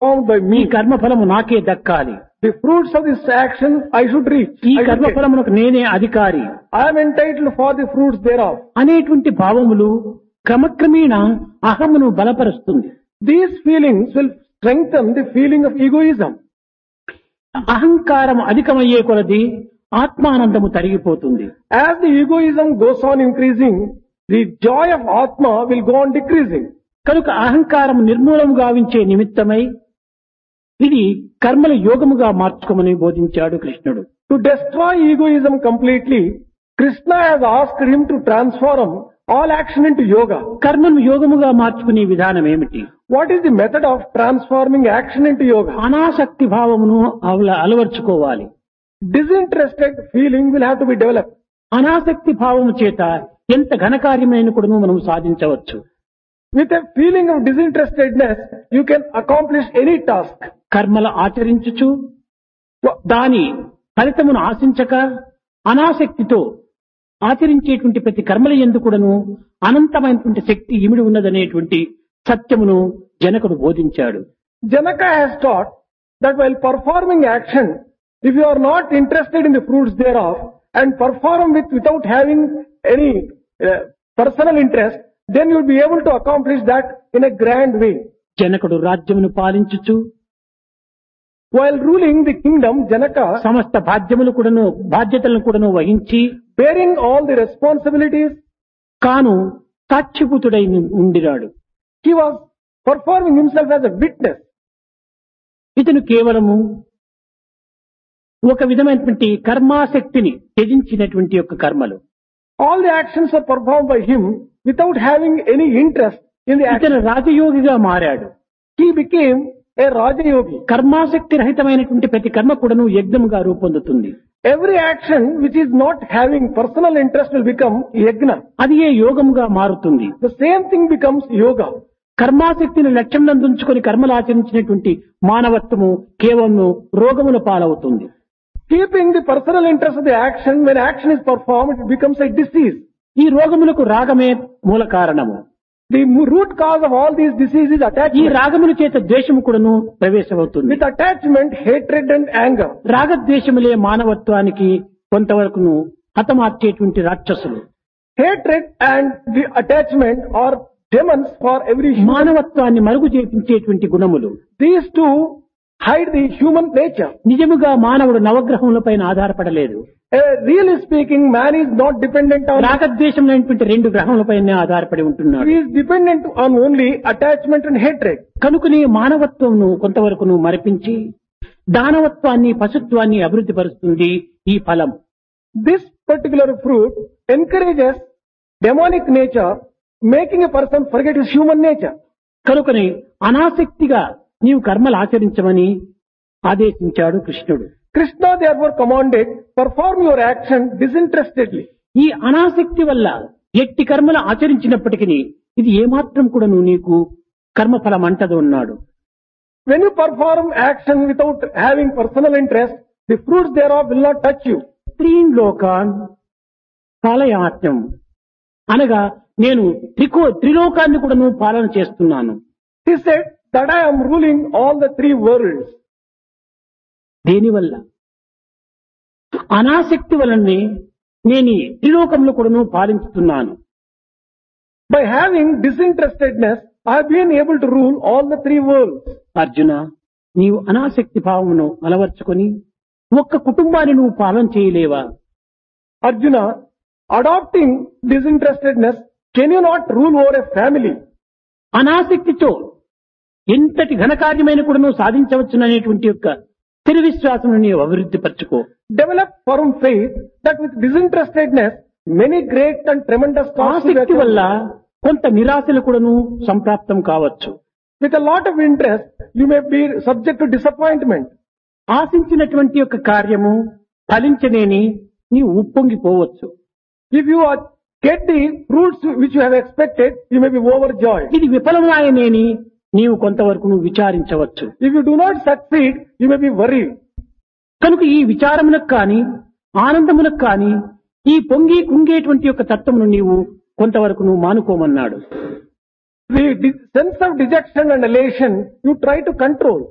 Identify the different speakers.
Speaker 1: performed by
Speaker 2: ఈ
Speaker 1: me.
Speaker 2: కర్మఫలము నాకే దక్కాలి
Speaker 1: The fruits of this action I should reach.
Speaker 2: ఈ
Speaker 1: I, should get.
Speaker 2: కర్మఫలమునకు నేనే అధికారి
Speaker 1: I am entitled for the fruits thereof.
Speaker 2: అనేటువంటి భావములు క్రమక్రమేణ అహమును బలపరుస్తుంది
Speaker 1: These feelings will strengthen the feeling of egoism.
Speaker 2: అహంకారం అధికమయ్యే కొలది ఆత్మానందము తరిగిపోతుంది
Speaker 1: As the egoism goes on increasing, the joy of Atma will go on decreasing.
Speaker 2: కనుక అహంకారం నిర్మూలము గావించే నిమిత్తమై ఇది కర్మల యోగముగా మార్చుకోమని బోధించాడు కృష్ణుడు
Speaker 1: To destroy egoism completely, Krishna has asked him to transform all action into yoga.
Speaker 2: కర్మను యోగముగా మార్చుకునే విధానం ఏమిటి
Speaker 1: What is the method of transforming action into yoga?
Speaker 2: అనాసక్తి భావమును అవల అలవర్చుకోవాలి
Speaker 1: Disinterested feeling will have to be developed.
Speaker 2: అనాసక్తి భావము చేత ఎంత ఘనకార్యమైన కూడా మనం సాధించవచ్చు
Speaker 1: With a feeling of disinterestedness, you can accomplish any task.
Speaker 2: కర్మలు ఆచరించుచు దాని ఫలితమును ఆశించక అనాసక్తితో ఆచరించేటువంటి ప్రతి కర్మల ఎందుకుడను అనంతమైనటువంటి శక్తి ఇమిడి ఉన్నదనేటువంటి సత్యమును జనకుడు బోధించాడు
Speaker 1: Janaka has taught that while performing action, if you are not interested in the fruits thereof and perform with without having any uh, personal interest, then you will be able to accomplish that in a grand way.
Speaker 2: జనకుడు రాజ్యమును పాలించుచు
Speaker 1: While ruling the kingdom, Janaka,
Speaker 2: సమస్త బాధ్యములు కూడాను బాధ్యతలను కూడాను వహించి
Speaker 1: bearing all the responsibilities,
Speaker 2: కాను సాక్షిభూతుడై ఉండిరాడు
Speaker 1: he was performing himself as a witness.
Speaker 2: ఇతను కేవలము ఒక విధమైనటువంటి కర్మాసక్తిని త్యజించినటువంటి యొక్క కర్మలు
Speaker 1: All the actions were performed by him without having any interest in the action.
Speaker 2: ఇతను రాజయోగిగా మారాడు
Speaker 1: He became a Rajayogi.
Speaker 2: కర్మాసక్తి రహితమైనటువంటి ప్రతి కర్మ కూడాను యజ్ఞముగా రూపొందుతుంది
Speaker 1: Every action which is not having personal interest will become yajna.
Speaker 2: అది ఏ యోగముగా మారుతుంది
Speaker 1: The same thing becomes yoga.
Speaker 2: కర్మాసక్తిని లక్ష్యం నందుంచుకొని కర్మలు ఆచరించినటువంటి మానవత్వము కేవలం రోగముల పాలవుతుంది
Speaker 1: Keeping the personal interest of the action, when action is performed, it becomes a disease.
Speaker 2: ఈ రోగములకు రాగమే మూల కారణము
Speaker 1: The mo- root cause of all these diseases is
Speaker 2: ఈ
Speaker 1: attachment.
Speaker 2: రాగముల చేత ద్వేషము కూడాను ప్రవేశమవుతుంది
Speaker 1: With attachment, hatred and anger.
Speaker 2: రాగద్వేషములే మానవత్వానికి కొంతవరకును హతమార్చేటువంటి రాక్షసులు
Speaker 1: Hatred and the attachment are demons for every human.
Speaker 2: మానవత్వాన్ని మరుగు చేపించేటువంటి గుణములు
Speaker 1: These two hide the human nature.
Speaker 2: నిజముగా మానవుడు నవగ్రహములపైన ఆధారపడలేదు
Speaker 1: Uh, really speaking, man is not dependent on
Speaker 2: రాగద్వేషములైనటువంటి రెండు గ్రహములపైన ఆధారపడి ఉంటున్నాడు
Speaker 1: He is dependent on only attachment and hatred.
Speaker 2: కనుకనే మానవత్వంను కొంతవరకును మరిపించి దానవత్వాన్ని పశుత్వాన్ని అభివృద్ధి పరుస్తుంది ఈ ఫలం
Speaker 1: This particular fruit encourages demonic nature, making a person forget his human nature.
Speaker 2: కనుకనే అనాసక్తిగా నీవు కర్మలు ఆచరించమని ఆదేశించాడు కృష్ణుడు
Speaker 1: Krishna therefore commanded, perform your action disinterestedly.
Speaker 2: ఈ అనాసక్తి వల్ల ఎట్టి కర్మలు ఆచరించినప్పటికీ ఇది ఏమాత్రం కూడాను నీకు కర్మఫలం అంటదు అన్నాడు
Speaker 1: When you perform action without having personal interest, the fruits thereof will not touch you.
Speaker 2: స్త్రీన్ లోకాన్ పాలయాత్యం అనగా నేను త్రికో త్రిలోకాన్ని కూడాను పాలన చేస్తున్నాను
Speaker 1: He said that I am ruling all the three worlds.
Speaker 2: దేనివల్ల అనాసక్తి వలనే నేను ఈ త్రిలోకంలో కూడాను పాలించుతున్నాను
Speaker 1: By having disinterestedness, I have been able to rule all the three worlds.
Speaker 2: Arjuna నీవు అనాసక్తి భావమును అలవర్చుకొని ఒక్క కుటుంబాన్ని నువ్వు పాలన చేయలేవా
Speaker 1: Arjuna, adopting disinterestedness, can you not rule over a family?
Speaker 2: అనాసక్తితో ఎంతటి ఘనకార్యమైన కూడా నువ్వు సాధించవచ్చుననేటువంటి యొక్క స్థిర విశ్వాసం నీవు అభివృద్ధి పరచుకో
Speaker 1: Develop firm faith that with disinterestedness, many great and tremendous tasks will be
Speaker 2: ఆసక్తి వల్ల
Speaker 1: accomplished.
Speaker 2: కొంత నిరాశలు కూడాను సంప్రాప్తం కావచ్చు
Speaker 1: With a lot of interest, you may be subject to disappointment.
Speaker 2: ఆశించినటువంటి యొక్క కార్యము ఫలించనేని నీవు ఉప్పొంగిపోవచ్చు
Speaker 1: If you are, get the fruits which you have expected, you may be overjoyed.
Speaker 2: ఇది విఫలమాయనేని నీవు కొంతవరకు నువ్వు విచారించవచ్చు
Speaker 1: If you do not succeed, you may be worried.
Speaker 2: కనుక ఈ విచారమునకు కాని ఆనందమునకు కాని ఈ పొంగి కుంగేటువంటి యొక్క తత్వమును నీవు కొంతవరకు నువ్వు మానుకోమన్నాడు
Speaker 1: The de- sense of dejection and elation, you try to control.